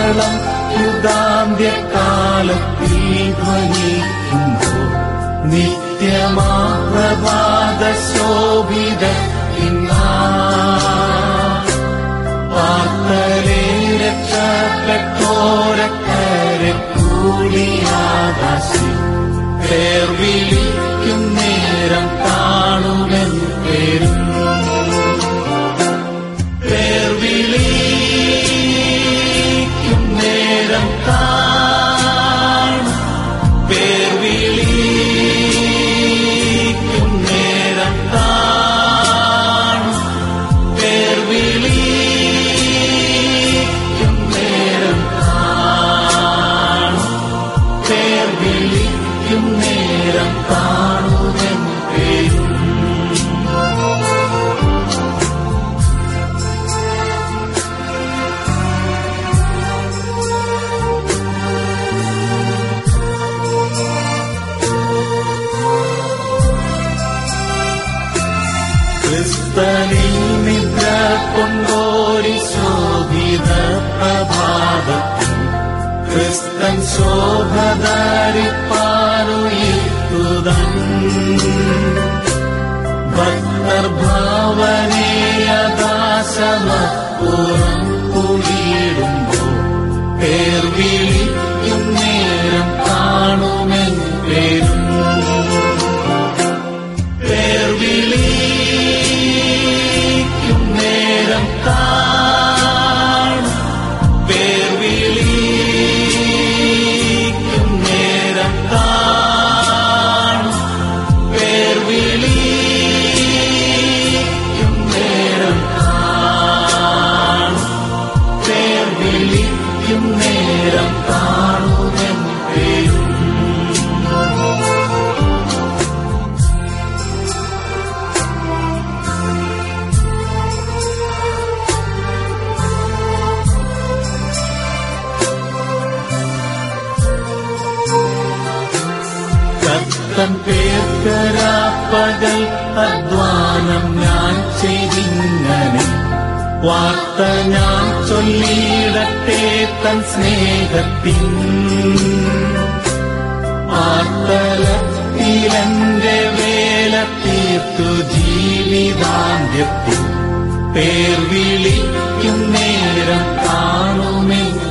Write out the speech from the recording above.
കാഹളം യുഗാന്ത്യകാലത്തിൽ ധ്വനിക്കുമ്പോ നിത്യമാ പ്രഭാത ശോഭിത പാർത്തലേ രക്ഷപ്പെട്ടോരക്കരെ കൂടിയാകാശി പേർ വിളിക്കും നേരം കാണുമെൻ പേരും പേർ വിളിക്കും നേരം കാണും പേർ വിളിക്കും നേരം കാണും പേർ വിളിക്കും നേരം കാണും പേർ വിളിക്കും നേരം കാണുമെൻ പേരും ക്രിസ്തനിൽ നിദ്ര കൊണ്ടോരി ശോഭിത പ്രഭാതത്തിൽ ക്രിസ്തൻ ശോഭധരിപ്പാനുയിത്തുതൻ ഭക്തർ ഭാവനേയദാശമപ്പുറം കുടിയിടുമ്പോ പേർ വിളിക്കും നേരം കാണുമെൻ പേരും പേർ വിളിക്കും നേരം കാണും പേർ വിളിക്കും നേരം കാണും പേർ വിളിക്കും നേരം കാണും പേർ വിളിക്കും നേരം കാണുമെൻ പേരും കത്തൻ പേർക്കരാപ്പകൽ അധ്വാനം ഞാൻ ചെയ്തിങ്ങനെ വാർത്ത ഞാൻ ചൊല്ലിയിടട്ടെ തൻ സ്നേഹത്തിൻ ആർത്തലത്തിലെന്റെ വേല തീർത്തു ജീവിതാന്ത്യത്തിൽ പേർ വിളിക്കും നേരം കാണുമേ